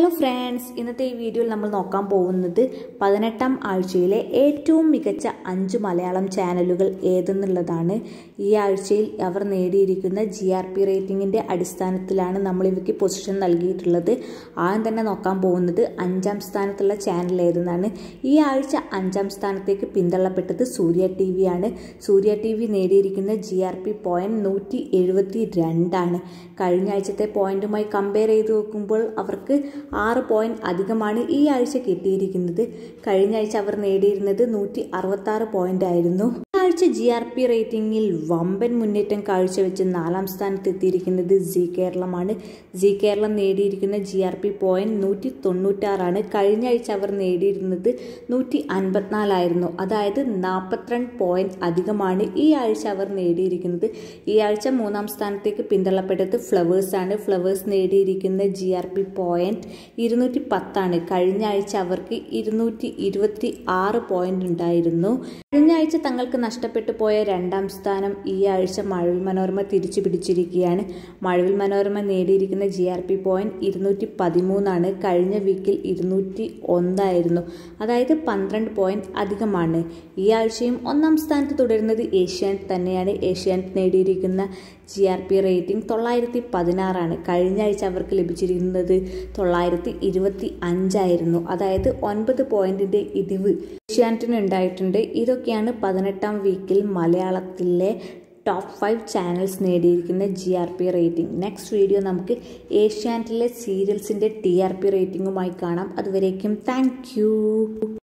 hello friends ഇന്നത്തെ ഈ വീഡിയോയിൽ നമ്മൾ നോക്കാൻ പോകുന്നത് പതിനെട്ടാം ആഴ്ചയിലെ ഏറ്റവും മികച്ച അഞ്ച് മലയാളം ചാനലുകൾ ഏതെന്നുള്ളതാണ് ഈ ആഴ്ചയിൽ അവർ നേടിയിരിക്കുന്ന ജി ആർ പി റേറ്റിംഗിൻ്റെ അടിസ്ഥാനത്തിലാണ് നമ്മൾ ഇവയ്ക്ക് പൊസിഷൻ നൽകിയിട്ടുള്ളത് ആദ്യം തന്നെ നോക്കാൻ പോകുന്നത് അഞ്ചാം സ്ഥാനത്തുള്ള ചാനൽ ഏതെന്നാണ് ഈ ആഴ്ച അഞ്ചാം സ്ഥാനത്തേക്ക് പിന്തള്ളപ്പെട്ടത് സൂര്യ ടി വി ആണ് സൂര്യ ടി വി നേടിയിരിക്കുന്ന ജി ആർ പി പോയിന്റ് നൂറ്റി എഴുപത്തി രണ്ടാണ് കഴിഞ്ഞ ആഴ്ചത്തെ പോയിന്റുമായി കമ്പയർ ചെയ്ത് നോക്കുമ്പോൾ അവർക്ക് ആറ് പോയിന്റ് അധികമാണ് ഈ ആഴ്ച കിട്ടിയിരിക്കുന്നത് കഴിഞ്ഞ ആഴ്ച അവർ നേടിയിരുന്നത് നൂറ്റി അറുപത്തി ആറ് പോയിന്റ് ആയിരുന്നു ഈ ആഴ്ച ജി ആർ പി റേറ്റിംഗിൽ വമ്പൻ മുന്നേറ്റം കാഴ്ചവെച്ച് നാലാം സ്ഥാനത്ത് എത്തിയിരിക്കുന്നത് ജി കേരളമാണ് ജി കേരളം നേടിയിരിക്കുന്ന ജി ആർ പി പോയിന്റ് നൂറ്റി തൊണ്ണൂറ്റാറാണ് കഴിഞ്ഞ ആഴ്ച അവർ നേടിയിരുന്നത് നൂറ്റി അൻപത്തിനാലായിരുന്നു അതായത് നാൽപ്പത്തിരണ്ട് പോയിന്റ് അധികമാണ് ഈ ആഴ്ച അവർ നേടിയിരിക്കുന്നത് ഈ ആഴ്ച മൂന്നാം സ്ഥാനത്തേക്ക് പിന്തള്ളപ്പെട്ടത് ഫ്ലവേഴ്സ് ആണ് ഫ്ലവേഴ്സ് നേടിയിരിക്കുന്ന ജി ആർ പി പോയിന്റ് ഇരുന്നൂറ്റി പത്താണ് കഴിഞ്ഞ ആഴ്ച അവർക്ക് ഇരുന്നൂറ്റി ഇരുപത്തി ആറ് പോയിന്റ് ഉണ്ടായിരുന്നു കഴിഞ്ഞ ആഴ്ച തങ്ങൾക്ക് നഷ്ടപ്പെട്ടു പോയ രണ്ടാം സ്ഥാനം ഈ ആഴ്ച മഴവിൽ മനോരമ തിരിച്ചു പിടിച്ചിരിക്കുകയാണ് മഴവിൽ മനോരമ നേടിയിരിക്കുന്ന ജി ആർ പി പോയിന്റ് ഇരുന്നൂറ്റി പതിമൂന്നാണ് കഴിഞ്ഞ വീക്കിൽ ഇരുന്നൂറ്റി ഒന്നായിരുന്നു അതായത് പന്ത്രണ്ട് പോയിന്റ് അധികമാണ് ഈ ആഴ്ചയും ഒന്നാം സ്ഥാനത്ത് തുടരുന്നത് ഏഷ്യാനെറ്റ് തന്നെയാണ് ഏഷ്യാനെറ്റ് നേടിയിരിക്കുന്ന ജി ആർ പി റേറ്റിംഗ് തൊള്ളായിരത്തി പതിനാറാണ് കഴിഞ്ഞ ആഴ്ച അവർക്ക് ലഭിച്ചിരുന്നത് തൊള്ളായിരത്തി ഇരുപത്തി അഞ്ചായിരുന്നു അതായത് ഒൻപത് പോയിന്റിന്റെ ഇടിവ് ഏഷ്യാനെറ്റിന് ഉണ്ടായിട്ടുണ്ട് ഇതൊക്കെയാണ് പതിനെട്ടാം വീക്കിൽ മലയാളത്തിലെ ടോപ്പ് ഫൈവ് ചാനൽസ് നേടിയിരിക്കുന്ന G R P rating next video നമുക്ക് ഏഷ്യാനെറ്റിലെ സീരിയൽസിൻ്റെ ടി ആർ പി റേറ്റിംഗുമായി കാണാം അതുവരേക്കും താങ്ക്